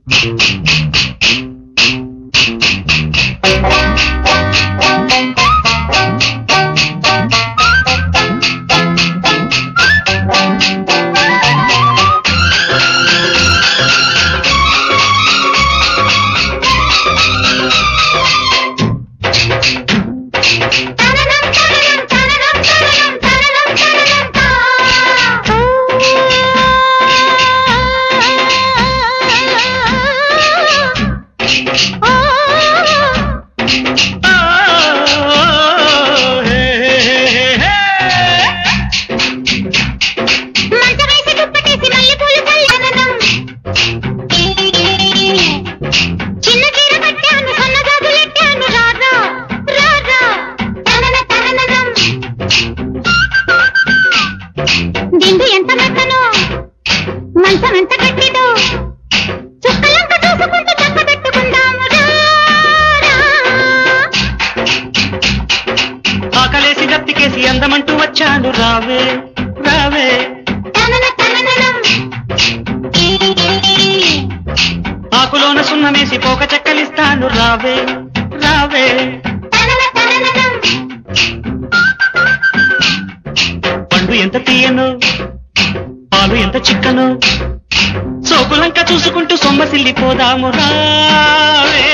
ఆ, హే, హే, హే, హే. మంచమేసి దుప్పటేసి మల్లెపూలు చల్లదనం. చిన్న చీర కట్టాను, సన్న గాజులెట్టాను, రారా, రారా, తనన తనననం. దిండు ఎంత మెత్తనో, మంచం ఎంత గట్టిదో, చుక్కలంక చూసుకుంటూ చక్క పెట్టుకుందాము, రా, రా. ఆకలేసి గత్తికేసి అందమంటూ వచ్చాను రావే రావే తనన తనననం. ఆకులోన సున్నమేసి పోక చెక్కలిస్తాను రావే రావే తనన తనననం. పండు ఎంత తీయను పాలు ఎంత చిక్కను సోకులంక చూసుకుంటూ సొమ్మసిల్లిపోదాము రావే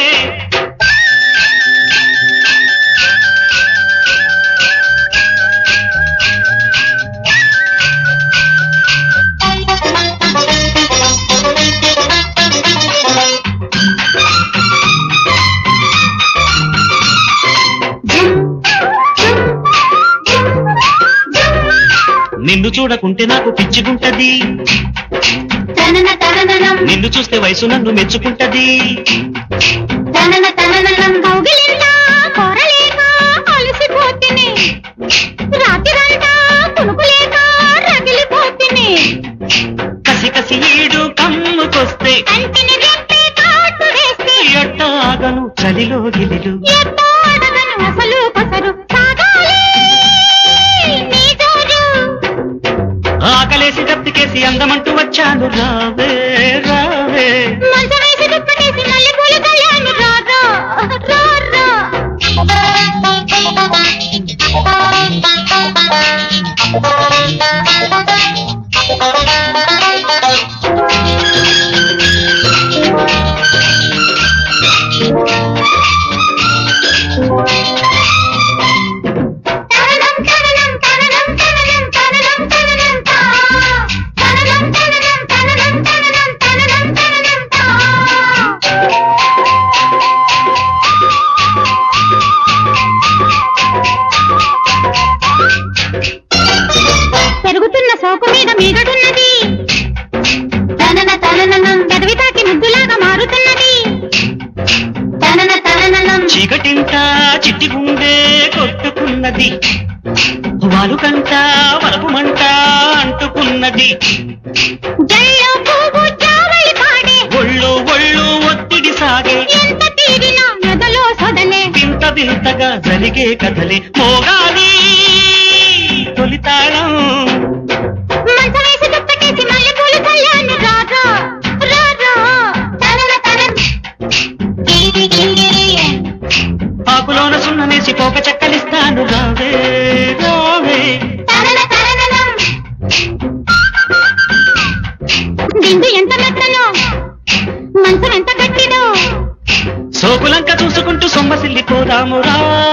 నిన్ను చూడకుంటే నాకు పిచ్చిగుంటది తనన తనననం. నిన్ను చూస్తే వయసు నన్ను మెచ్చుకుంటది తనన తనననం. కౌగిలింతా కోరలేక అలసిపోతిని. రాత్రిరంతా కునుకులేక రగిలిపోతిని. కసి కసి ఈడు కమ్ముకొస్తే కంటిని రెప్పే కాటు వేస్తే ఎట్టాగను చలిలో గిలిలు ఎట్టో అడగను అసలు కొసరు. సాగాలి నీ జోరు. ఆకలేసి దప్పికేసి అందమంటూ వచ్చాను రావే రావే మంచమేసి దుప్పటేసి మల్లెపూలు చల్లాను. రారా, రారా. తననం తననం తననం తననం తననం తననం తా. తననం తననం తననం తననం తననం తననం తా. పెరుగుతున్న సోకు మీద మీగడున్నది తనన తనననం పెదవి తాకి ముద్దులాగా మారుతున్నది తనన తనననం చీకటింట చిట్టి గుండె కొట్టుకున్నది వాలుకంట వరపు మంట అంటుకున్నది జల్లో పువ్వు జావళి పాడే ఒళ్ళు ఒళ్ళు ఒత్తిడి సాగే ఎంత తీరినా ఎదలో సొదలే వింత వింతగా జరిగే కథలే మోగాలి తొలితాళం మంచమేసి దుప్పటేసి మల్లెపూలు చల్లాను రారా రారా తనన తనన ఆకులోన సున్నమేసి పోక చెక్కలిస్తాను రావే రావే తనన తనననం దిండు ఎంత మెత్తనో మంచం ఎంత గట్టిదో సోకులంక చూసుకుంటూ సొమ్మసిల్లిపోదాము రా